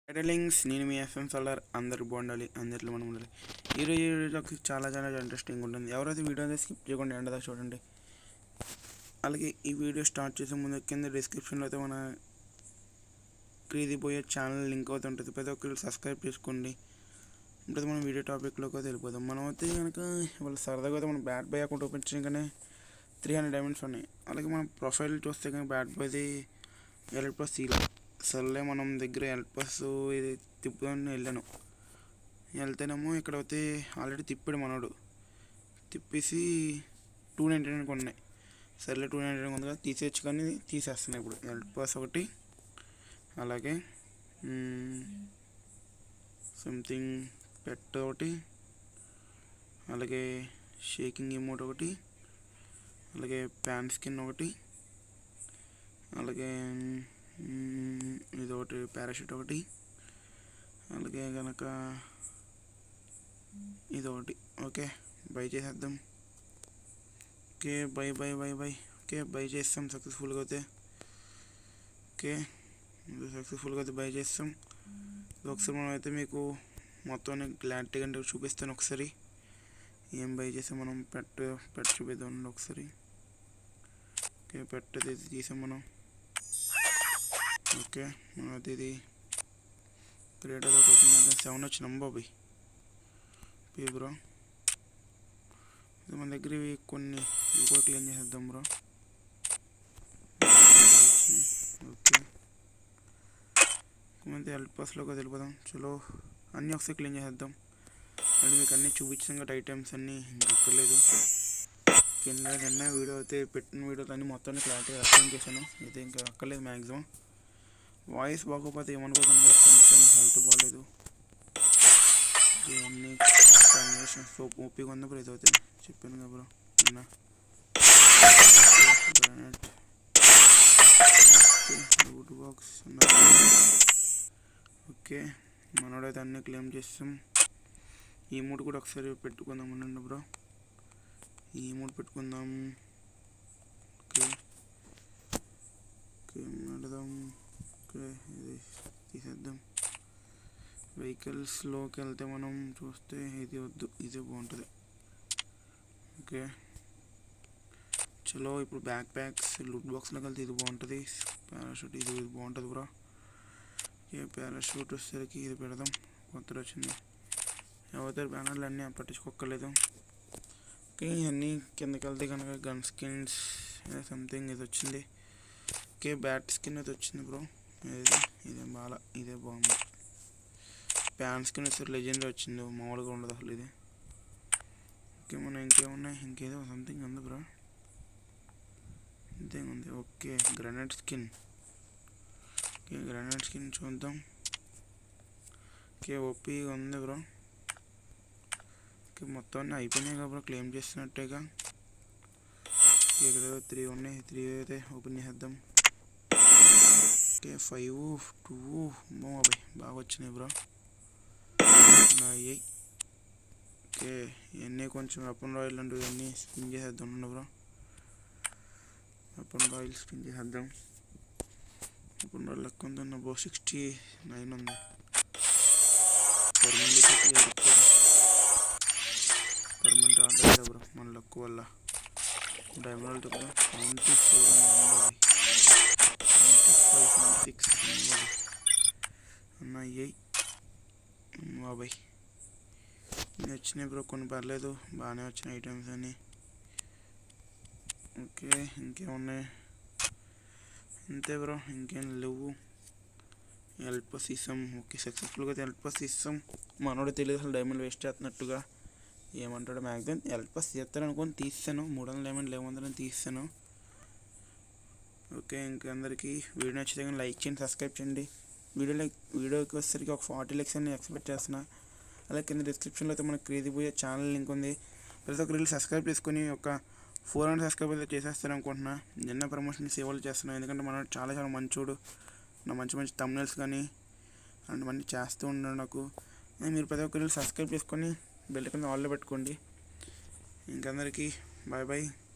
టైటలింగ్స్ నేను మీ FM solar అందరు బాగుండాలి అందరిలో మనం ఉండాలి ఈరోజు వీడియోకి చాలా చాలా ఇంట్రెస్టింగ్ ఉంటుంది ఎవరైతే వీడియో అయితే స్కిప్ చేయకుండా ఎండ దాకా చూడండి అలాగే ఈ వీడియో స్టార్ట్ చేసే ముందు కింద డిస్క్రిప్షన్లో అయితే మన క్రీదిపోయే ఛానల్ లింక్ అవుతూ ఉంటుంది ప్రతి ఒక్కరు సబ్స్క్రైబ్ చేసుకోండి ఇప్పుడు మనం వీడియో టాపిక్లోకి అయితే వెళ్ళిపోదాం మనం అయితే కనుక ఇవాళ సరదాగా అయితే మనం బ్యాట్ బాయ్ అకౌంట్ ఓపెన్ చేయగానే త్రీ హండ్రెడ్ డైమండ్స్ ఉన్నాయి అలాగే మన ప్రొఫైల్ చూస్తే కానీ బ్యాట్ బాయ్ది ఎల్ ప్లస్ సీలో సర్లే మనం దగ్గర ఎల్ ప్లస్ ఇది తిప్పుదామని వెళ్ళాను వెళ్తేనేమో ఇక్కడ అయితే ఆల్రెడీ తిప్పాడు మనోడు తిప్పేసి టూ నైంటీ నైన్ ఉన్నాయి సర్లే టూ నైంటీ నైన్ ఉంది కదా తీసేయచ్చు కానీ తీసేస్తున్నాయి ఇప్పుడు ఎల్ ప్లస్ ఒకటి అలాగే సంథింగ్ పెట్ ఒకటి అలాగే షేకింగ్ ఎమౌంట్ ఒకటి అలాగే ప్యాన్ స్కిన్ ఒకటి అలాగే మ్మ్, ఇది ఒకటి పారాషూట్ ఒకటి అలాగే కనుక ఇది ఒకటి ఓకే బై చేసేద్దాం okay bye bye bye bye okay bye చేస్తాం సక్సెస్ఫుల్గా అయితే ఓకే సక్సెస్ఫుల్గా అయితే బై చేస్తాం ఇది ఒకసారి మనం అయితే మీకు మొత్తం క్లారిటీ అంటే చూపిస్తాను ఒకసారి ఏం బై చేసాం మనం పెట్ పెట్ చూపిద్దాం ఉండండి ఒకసారి ఓకే పెట్ అయితే ఇది తీసాం మనం ఓకే మనం అయితే ఇది క్రియేట్ అయితే ఒకటి ఓపెన్ చేద్దాం సెవెన్ వచ్చినాం బాబాయ్ పే బ్రో ఇది మన దగ్గర ఇవి కొన్ని ఇవి కూడా క్లీన్ చేసేద్దాం బ్రో ఓకే మంది హెల్ప్ పాస్లోకి వెళ్ళిపోదాం చలో అన్నీ ఒకసారి క్లీన్ చేసేద్దాం అండ్ మీకు అన్నీ చూపించాం కదా ఐటమ్స్ అన్నీ ఇంకా అక్కర్లేదు కింద నిన్న వీడియో అయితే పెట్టిన వీడియోలు అన్నీ మొత్తాన్ని క్లారిటీగా ఎక్స్ప్లెయిన్ చేశాను అయితే ఇంకా అక్కర్లేదు మ్యాక్సిమం వాయిస్ బాగోకపోతే ఏమనుకోకుండా కొంచెం హెల్త్ బాగాలేదు ఇవన్నీ కాంబినేషన్ సోప్ ఓపిక ఉంది బ్రో ఇదైతే చెప్పాను కదా బ్రో నిన్న గ్రానైట్ రూట్ బాక్స్ ఓకే మనోడైతే అన్నీ క్లెయిమ్ చేస్తాం ఈ మూడు కూడా ఒకసారి పెట్టుకుందాం అనండి బ్రో ఈ మూడు పెట్టుకుందాం ఓకే ఓకే నడదాం ఓకే ఇది తీసేద్దాం వెహికల్స్లోకి వెళ్తే మనం చూస్తే ఇది వద్దు ఇదే బాగుంటుంది ఓకే చలో ఇప్పుడు బ్యాక్ ప్యాక్స్ లూట్ బాక్స్లోకి వెళ్తే ఇది బాగుంటుంది పారాషూట్ ఇది ఇది బాగుంటుంది బ్రో ఓకే పారాషూట్ వచ్చేసరికి ఇది పెడదాం కొత్తది వచ్చింది ఎవరిదారు బ్యానర్లు అన్నీ పట్టించుకోక్కర్లేదు ఓకే ఇవన్నీ కిందకి వెళ్తే కనుక గన్ స్కిన్స్ సంథింగ్ ఇది వచ్చింది ఓకే బ్యాట్ స్కిన్ అయితే వచ్చింది బ్రో ఇది ఇదే బాగా ఇదే బాగుంది ప్యాన్ స్కిన్ వచ్చి లెజెండ్ వచ్చింది మామూలుగా ఉండదు అసలు ఇది ఓకే మనం ఇంకేమున్నాయి ఇంకేదో సంథింగ్ ఉంది బ్రో ఇంతే ఉంది okay granite skin okay granite skin చూద్దాం ఓకే ఓపీ ఉంది బ్రో ఓకే మొత్తం అన్నీ అయిపోయినాయి కదా బ్రో క్లెయిమ్ చేస్తున్నట్టేగా ఓకే ఇక్కడ త్రీ ఉన్నాయి త్రీ అయితే ఓపెన్ చేసేద్దాం ఓకే ఫైవ్ టూ బాబాయ్ బాగా వచ్చినాయి బ్రో ఉన్నాయి ఓకే ఇవన్నీ కొంచెం వెపన్ రాయల్ అండ్ ఇవన్నీ స్పిన్ చేసేద్దాం ఉండు బ్రో వెపన్ రాయల్ స్పిన్ చేసేద్దాం వెపన్ రాయల్ లెక్క ఉందన్న బ్రో సిక్స్టీ నైన్ ఉంది పర్మనెంట్ పర్మనెంట్ రాలేదు బ్రో మన లక్ వల్ల diamond bro ninety four ninety five ninety six ఉన్నాయి బాబాయ్ ఇన్ని వచ్చినాయి బ్రో కొన్ని పర్లేదు బాగానే వచ్చినాయి ఐటమ్స్ అన్నీ ఓకే ఇంకేమున్నాయి అంతే బ్రో ఇంకేం లేవు హెల్ప్ ఇస్తాం ఓకే సక్సెస్ఫుల్గా అయితే హెల్ప్ ఇస్తాం మనోడు తెలియదు అసలు డైమండ్ వేస్ట్ చేస్తున్నట్టుగా ఏమంటాడు మ్యాక్సిమం హెల్ప్ చేస్తాను అనుకొని తీస్తాను మూడు వందల డైమండ్ లేవందరని తీస్తాను ఓకే ఇంకందరికీ వీడియో నచ్చితే కానీ లైక్ చేయండి సబ్స్క్రైబ్ చేయండి వీడియో లైక్ వీడియోకి వచ్చేసరికి ఒక ఫార్టీ లైక్స్ అని ఎక్స్పెక్ట్ చేస్తున్నా అలాగే కింద డిస్క్రిప్షన్లో అయితే మనకి క్రేజీ పోయే ఛానల్ లింక్ ఉంది ప్రతి ఒక్కరు వెళ్ళి సబ్స్క్రైబ్ చేసుకొని ఒక ఫోర్ హండ్రెడ్ సబ్స్క్రైబ్ అయితే చేసేస్తాను అనుకుంటున్నా నిన్న ప్రమోషన్ సేవలు చేస్తున్నాను ఎందుకంటే మనం చాలా చాలా మంచోడు నా మంచి మంచి తమ్నెల్స్ కానీ అలాంటివన్నీ చేస్తూ ఉన్నాడు నాకు ఏ మీరు ప్రతి ఒక్కరు వెళ్ళి సబ్స్క్రైబ్ చేసుకొని బెల్ కింద ఆల్లో పెట్టుకోండి ఇంకందరికీ బాయ్ బాయ్